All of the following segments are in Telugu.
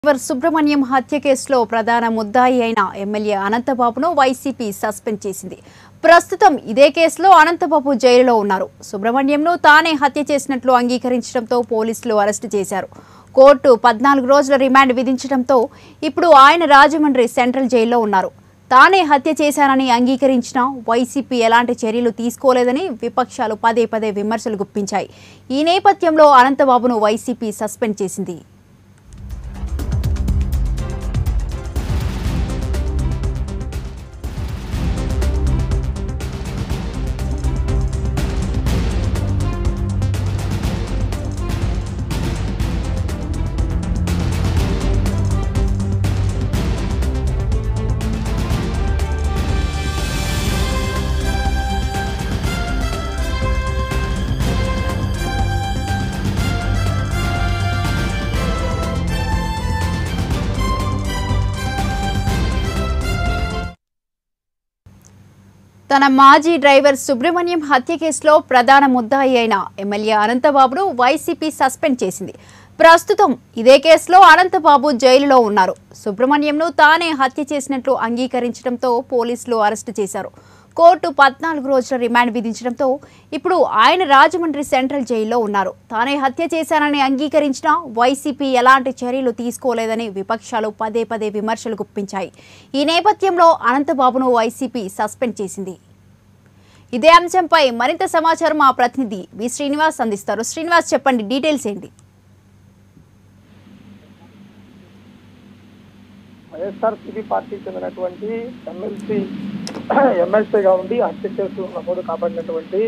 డ్రైవర్ సుబ్రహ్మణ్యం హత్య కేసులో ప్రధాన ముద్దాయి అయిన ఎమ్మెల్యే అనంతబాబును వైసీపీ సస్పెండ్ చేసింది ప్రస్తుతం ఇదే కేసులో అనంతబాబు జైలులో ఉన్నారు సుబ్రహ్మణ్యంను తానే హత్య చేసినట్లు అంగీకరించడంతో పోలీసులు అరెస్టు చేశారు కోర్టు పద్నాలుగు రోజుల రిమాండ్ విధించడంతో ఇప్పుడు ఆయన రాజమండ్రి సెంట్రల్ జైల్లో ఉన్నారు తానే హత్య చేశానని అంగీకరించిన వైసీపీ ఎలాంటి చర్యలు తీసుకోలేదని విపక్షాలు పదే పదే విమర్శలు గుప్పించాయి ఈ నేపథ్యంలో అనంతబాబును వైసీపీ సస్పెండ్ చేసింది తన మాజీ డ్రైవర్ సుబ్రహ్మణ్యం హత్య కేసులో ప్రధాన ముద్దాయి అయిన ఎమ్మెల్యే అనంతబాబును వైసీపీ సస్పెండ్ చేసింది ప్రస్తుతం ఇదే కేసులో అనంతబాబు జైలులో ఉన్నారు సుబ్రహ్మణ్యంను తానే హత్య చేసినట్లు అంగీకరించడంతో పోలీసులు అరెస్టు చేశారు కోర్టు పద్నాలుగు రోజుల రిమాండ్ విధించడంతో ఇప్పుడు ఆయన రాజమండ్రి సెంట్రల్ జైల్లో ఉన్నారు తానే హత్య చేశానని అంగీకరించినా వైసీపీ ఎలాంటి చర్యలు తీసుకోలేదని విపక్షాలు పదే పదే విమర్శలు గుప్పించాయి ఈ నేపథ్యంలో అనంతబాబును వైసీపీ సస్పెండ్ చేసింది ఇదే అంశంపై మరింత సమాచారం మా ప్రతినిధి వి శ్రీనివాస్ అందిస్తారు శ్రీనివాస్ చెప్పండి డీటెయిల్స్ ఏంటి వైఎస్ఆర్సీపీ పార్టీకి చెందినటువంటి ఎమ్మెల్సీ ఎమ్మెల్సీగా ఉండి హత్య కేసు నమోదు కాబడినటువంటి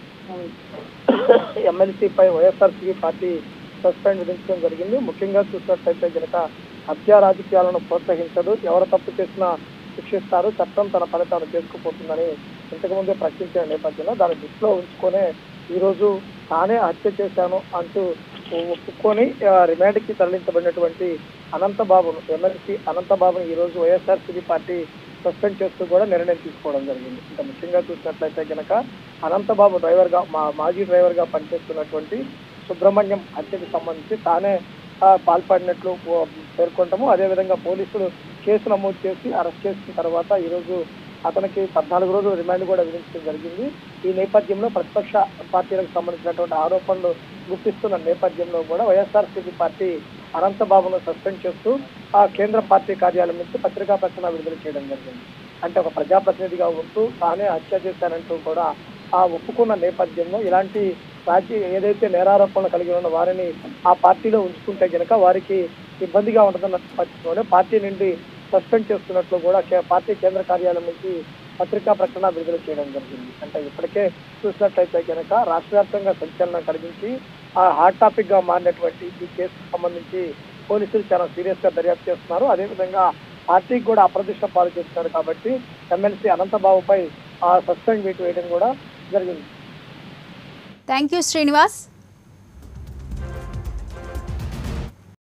ఎమ్మెల్సీపై వైఎస్ఆర్సీపీ పార్టీ సస్పెండ్ విధించడం జరిగింది ముఖ్యంగా చూసినట్లయితే కనుక హత్యా రాజకీయాలను ప్రోత్సహించదు ఎవరు తప్పు చేసినా శిక్షిస్తారు చట్టం తన పని తాను చేసుకుపోతుందని ఇంతకుముందే ప్రకటించిన నేపథ్యంలో దాన్ని దృష్టిలో ఉంచుకొనే ఈరోజు తానే హత్య చేశాను అంటూ ఒప్పుకొని ఆ, రిమాండ్కి తరలించబడినటువంటి అనంతబాబును ఎమ్మెల్సీ అనంతబాబును ఈ రోజు వైఎస్ఆర్సీపీ పార్టీ సస్పెండ్ చేస్తూ కూడా నిర్ణయం తీసుకోవడం జరిగింది ఇంకా ముఖ్యంగా చూసినట్లయితే కనుక అనంతబాబు డ్రైవర్ గా మా మాజీ డ్రైవర్ గా పనిచేస్తున్నటువంటి సుబ్రహ్మణ్యం హత్యకు సంబంధించి తానే ఆ, పాల్పడినట్లు ఓ, పేర్కొంటాము అదేవిధంగా పోలీసులు కేసు నమోదు చేసి అరెస్ట్ చేసిన తర్వాత ఈరోజు అతనికి పద్నాలుగు రోజులు రిమాండ్ కూడా విధించడం జరిగింది ఈ నేపథ్యంలో ప్రతిపక్ష పార్టీలకు సంబంధించినటువంటి ఆరోపణలు గుర్తిస్తున్న నేపథ్యంలో కూడా వైఎస్ఆర్సీపీ పార్టీ అనంతబాబును సస్పెండ్ చేస్తూ ఆ కేంద్ర పార్టీ కార్యాలయం నుంచి పత్రికా ప్రకటన విడుదల చేయడం జరిగింది అంటే ఒక ప్రజాప్రతినిధిగా ఉంటూ తానే హత్య చేశానంటూ కూడా ఆ ఒప్పుకున్న నేపథ్యంలో ఇలాంటి రాజ్య ఏదైతే నేరారోపణలు కలిగి ఉన్న వారిని ఆ పార్టీలో ఉంచుకుంటే గనక వారికి ఇబ్బందిగా ఉంటుందన్న పరిస్థితిలోనే పార్టీ నుండి సస్పెండ్ చేస్తున్నట్లు కూడా కే- పార్టీ కేంద్ర కార్యాలయం నుంచి పత్రికా ప్రకటన విడుదల చేయడం జరిగింది అంటే ఇప్పటికే చూసినట్లయితే కనుక రాష్ట్ర వ్యాప్తంగా సంచలనం కలిగించి ఆ హాట్ టాపిక్ గా మారినటువంటి ఈ కేసుకు సంబంధించి పోలీసులు చాలా సీరియస్ గా దర్యాప్తు చేస్తున్నారు అదేవిధంగా పార్టీకి కూడా అప్రదిష్ట పాలు చేస్తున్నారు కాబట్టి ఎమ్మెల్సీ అనంతబాబుపై ఆ సస్పెండ్ వేటు వేయడం కూడా జరిగింది థ్యాంక్ యూ శ్రీనివాస్